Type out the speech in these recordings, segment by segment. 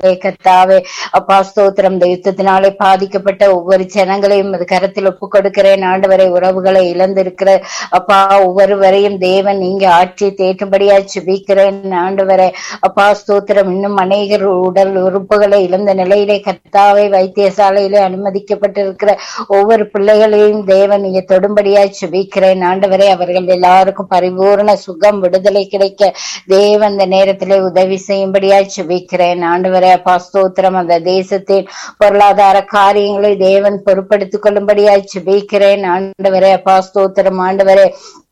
கர்த்தாவே அப்பா ஸ்தோத்திரம் இந்த யுத்தத்தினாலே பாதிக்கப்பட்ட ஒவ்வொரு ஜனங்களையும் அது கரத்தில் ஒப்பு கொடுக்கிறேன் ஆண்டவரை உறவுகளை இழந்திருக்கிற அப்பா ஒவ்வொருவரையும் தேவன் நீங்க ஆட்சி தேற்றும்படியா சுபிக்கிறேன் ஆண்டவரை அப்பா ஸ்தோத்திரம் இன்னும் அநேகர் உடல் உறுப்புகளை இழந்த நிலையிலே கர்த்தாவை வைத்தியசாலையிலே அனுமதிக்கப்பட்டிருக்கிற ஒவ்வொரு பிள்ளைகளையும் தேவன் நீங்க தொடும்படியா சுபிக்கிறேன் ஆண்டவரே அவர்கள் எல்லாருக்கும் பரிபூர்ண சுகம் விடுதலை கிடைக்க தேவன் இந்த நேரத்திலே உதவி செய்யும்படியா சுபிக்கிறேன் ஆண்டவரே அப்பா ஸ்தோத்திரம் அந்த தேசத்தின் பொருளாதார காரியங்களை தேவன் பொறுப்படுத்திக் கொள்ளும்படியா சுபிக்கிறேன் ஆண்டவரே அப்பா ஸ்தோத்திரம் ஆண்டவரே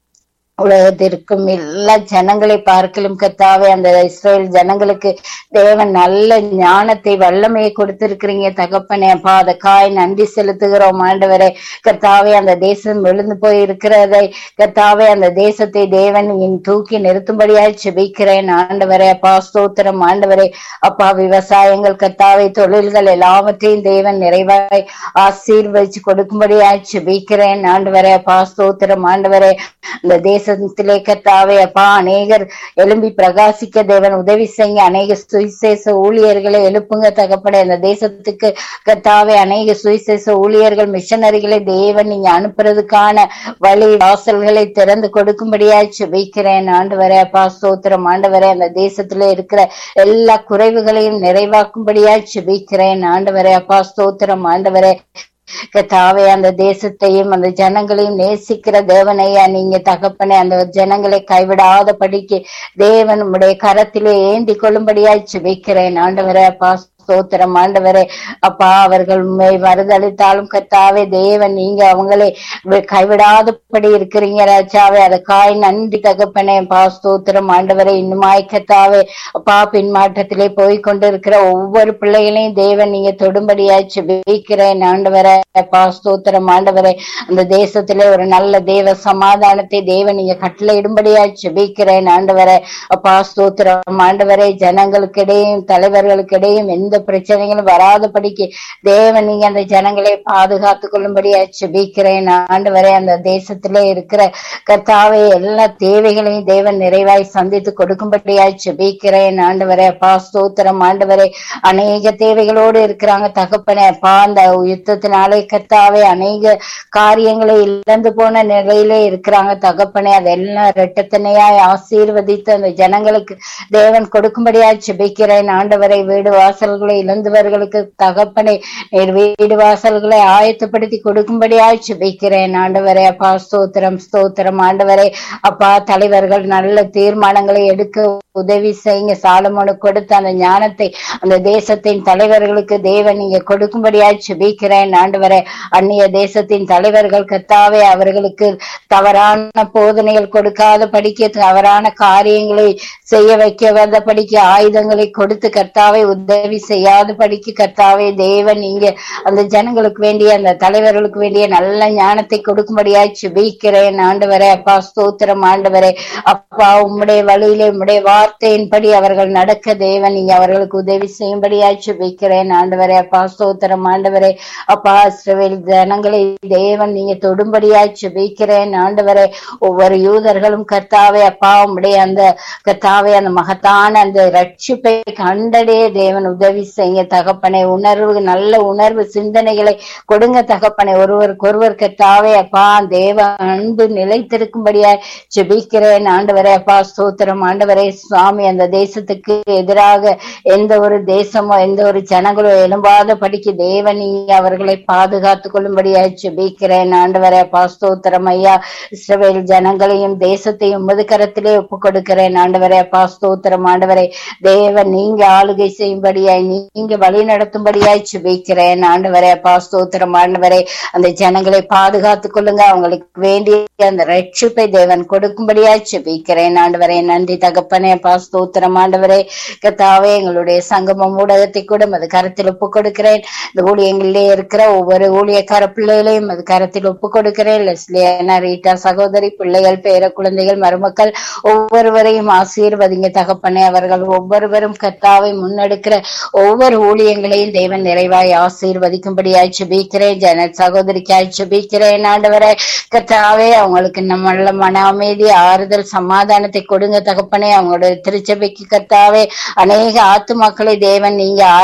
உலகத்திற்கும் எல்லா ஜனங்களை பார்க்கலும் கத்தாவே அந்த இஸ்ரேல் ஜனங்களுக்கு தேவன் நல்ல ஞானத்தை வல்லமையை கொடுத்திருக்கிறீங்க தகப்பனே அப்பா அதற்காய் நன்றி செலுத்துகிறோம் ஆண்டவரே கத்தாவே அந்த தேசம் விழுந்து போய் இருக்கிறதை கத்தாவே அந்த தேசத்தை தேவன் இன் தூக்கி நிறுத்தும்படியாய் செபிக்கிறேன் ஆண்டவரே அப்பா ஸ்தோத்திரம் ஆண்டவரே அப்பா விவசாயங்கள் கத்தாவை தொழில்கள் எல்லாவற்றையும் தேவன் நிறைவாய் ஆசீர்வதிச்சு கொடுக்கும்படியாய் செபிக்கிறேன் ஆண்டவரே அப்பா ஸ்தோத்திரம் ஆண்டவரே இந்த தேசத்திலே கத்தாவே அப்பா அநேகர் எழும்பி பிரகாசிக்க தேவன் உதவி செய்ய அநேக சுவிசேஷ ஊழியர்களை எழுப்புங்க தகப்பட இந்த தேசத்துக்கு கத்தாவே அநேக சுவிசேஷ ஊழியர்கள் மிஷனரிகளை தேவன் நீங்க அனுப்புறதுக்கான வழி வாசல்களை திறந்து கொடுக்கும்படியாய் செபிக்கிறேன் ஆண்டவரே அப்பா ஸ்தோத்திரம் ஆண்டவரே அந்த தேசத்துல இருக்கிற எல்லா குறைவுகளையும் நிறைவாக்கும்படியாய் செபிக்கிறேன் ஆண்டவரே அப்பா ஸ்தோத்திரம் ஆண்டவரே கத்தாவே அந்த தேசத்தையும் அந்த ஜனங்களையும் நேசிக்கிற தேவனையா நீங்க தகப்பனே அந்த ஜனங்களை கைவிடாத படிக்கு தேவன் உடைய கரத்திலே ஏந்தி கொள்ளும்படியாய் சுபிக்கிறேன் ஆண்டவரே அப்பா ஸ்தோத்திரம் ஆண்டவரே அப்பா அவர்கள் உண்மை மறுதளித்தாலும் கத்தாவே தேவன் நீங்க அவங்களை கைவிடாதபடி இருக்கிறீங்க ராஜாவே அதுக்காய் நன்றி தகப்பனே அப்பா ஸ்தோத்திரம் ஆண்டவரே இன்னுமாய் கத்தாவே அப்பா பின்மாற்றத்திலே போய் கொண்டிருக்கிற ஒவ்வொரு பிள்ளைகளையும் தேவன் நீங்க தொடும்படியாய் சுபிக்கிறேன் ஆண்டவரே அப்பா ஸ்தோத்திரம் ஆண்டவரே அந்த தேசத்திலே ஒரு நல்ல தேவ சமாதானத்தை தேவன் நீங்க கட்டளையிடும்படியாய் சுபிக்கிறேன் ஆண்டவரே அப்பா ஸ்தோத்திரம் ஆண்டவரே ஜனங்களுக்கிடையும் தலைவர்களுக்கிடையும் எந்த பிரச்சனைகளும் வராதபடிக்கு தேவன் நீங்க அந்த ஜனங்களை பாதுகாத்துக் கொள்ளும்படியா சுபிக்கிறேன் ஆண்டவரே அந்த தேசத்திலே இருக்கிற கர்த்தாவை எல்லா தேவைகளையும் தேவன் நிறைவாய் சந்தித்து கொடுக்கும்படியாய் சுபிக்கிறேன் ஆண்டவரே அப்பா ஸ்தோத்திரம் ஆண்டவரே அநேக தேவைகளோடு இருக்கிறாங்க தகப்பனே அப்பா அந்த யுத்தத்தினாலே கர்த்தாவே அநேக காரியங்களை இழந்து போன நிலையிலே இருக்கிறாங்க தகப்பனே அதெல்லாம் ரெட்டத்தனையாய் ஆசீர்வதித்து அந்த ஜனங்களுக்கு தேவன் கொடுக்கும்படியாய் சுபிக்கிறேன் ஆண்டவரை வீடு வாசல்களை இழந்தவர்களுக்கு தகப்பனை நீர் வீடு வாசல்களை ஆயத்தப்படுத்தி கொடுக்கும்படியாய் சுபிக்கிறேன் ஆண்டவரே அப்பா ஸ்தோத்திரம் ஸ்தோத்திரம் ஆண்டவரே அப்பா தலைவர்கள் நல்ல தீர்மானங்களை எடுக்க உதவி செய்யுங்க சாலமோனுக்கு கொடுத்த அந்த ஞானத்தை அந்த தேசத்தின் தலைவர்களுக்கு தேவன் நீங்க கொடுக்கும்படியாய் சுபிக்கிறேன் ஆண்டவரே அந்நிய தேசத்தின் தலைவர்கள் கத்தாவே அவர்களுக்கு தவறான போதனைகள் கொடுக்காத படிக்க தவறான காரியங்களை செய்ய வைக்க வந்த படிக்க ஆயுதங்களை கொடுத்து கர்த்தாவை உதவி செய்யாத படிக்க கர்த்தாவே தேவன் நீங்க அந்த ஜனங்களுக்கு வேண்டிய அந்த தலைவர்களுக்கு வேண்டிய நல்ல ஞானத்தை கொடுக்கும்படியாய் சுபிக்கிறேன் ஆண்டவரே அப்பா ஸ்தோத்திரம் ஆண்டவரே அப்பா உம்முடைய வழியிலே உம்முடைய வார்த்தையின்படி அவர்கள் நடக்க தேவன் நீங்க அவர்களுக்கு உதவி செய்யும்படியாய் சுபிக்கிறேன் ஆண்டவரே அப்பா ஸ்தோத்திரம் ஆண்டவரே அப்பா இஸ்ரவேல் ஜனங்களை தேவன் நீங்க தொடும்படியாய் சுபிக்கிறேன் ஆண்டவரே ஒவ்வொரு யூதர்களும் கர்த்தாவே அப்பா உம்முடைய அந்த கர்த்தாவே அந்த மகத்தான அந்த ரட்சிப்பை கண்டடைய தேவன் உதவி செய்ய தகப்பனை உணர்வு நல்ல உணர்வு சிந்தனைகளை கொடுங்க தகப்பனை ஒருவருக்கு ஒருவர் கர்த்தாவே அப்பா தேவ அன்பு நிலைத்திருக்கும்படியாய் ஜெபிக்கிறேன் ஆண்டவரே அப்பா ஸ்தோத்திரம் ஆண்டவரே சுவாமி அந்த தேசத்துக்கு எதிராக எந்த ஒரு தேசமோ எந்த ஒரு ஜனங்களோ எழும்பாத படிக்கு தேவன் நீங்க அவர்களை பாதுகாத்துக் கொள்ளும்படியாய் ஜெபிக்கிறேன் ஆண்டவரே அப்பா ஸ்தோத்திரம் ஐயா இஸ்ரவேல் ஜனங்களையும் தேசத்தையும் முதுகரத்திலே ஒப்பு கொடுக்கிறேன் ஆண்டவரே அப்பா ஸ்தோத்திரம் ஆண்டவரே தேவன் நீங்க ஆளுகை செய்யும்படியாய் நீங்க வழி நடத்தும்படியாய் சுபிக்கிறேன் ஆண்டவரே அப்பா ஸ்தோத்திரம் ஆண்டவரே அந்த ஜனங்களை பாதுகாத்துக் கொள்ளுங்க அவங்களுக்கு வேண்டிய அந்த ரட்சிப்பை தேவன் கொடுக்கும்படியாய் சுபிக்கிறேன் ஆண்டவரே நன்றி தகப்பனே அப்பா ஸ்தோத்திரம் ஆண்டவரே கத்தாவே எங்களுடைய சங்கமம் ஊடகத்தை கூட அது கரத்தில் ஒப்பு கொடுக்கிறேன் இந்த ஊழியங்களிலே இருக்கிற ஒவ்வொரு ஊழியக்கார பிள்ளைகளையும் அது கரத்தில் ஒப்பு கொடுக்கிறேன் லெஸ்லியானா ரீட்டா சகோதரி பிள்ளைகள் பேர குழந்தைகள் மருமக்கள் ஒவ்வொருவரையும் ஆசீர்வதிங்க தகப்பனே அவர்கள் ஒவ்வொருவரும் கத்தாவை முன்னெடுக்கிற ஒவ்வொரு ஊழியங்களையும் தேவன் நிறைவாய் ஆசீர்வதிக்கும்படியாய் சுபிக்கிறேன் ஜனத் சகோதரிக்காய் சுபிக்கிறேன் ஆண்டவரே கத்தாவே அவங்களுக்கு நம்மள மன அமைதி ஆறுதல் சமாதானத்தை கொடுங்க தகப்பனே அவங்களுடைய திருச்சபைக்கு கத்தாவே அநேக ஆத்துமாக்களை தேவன் நீங்க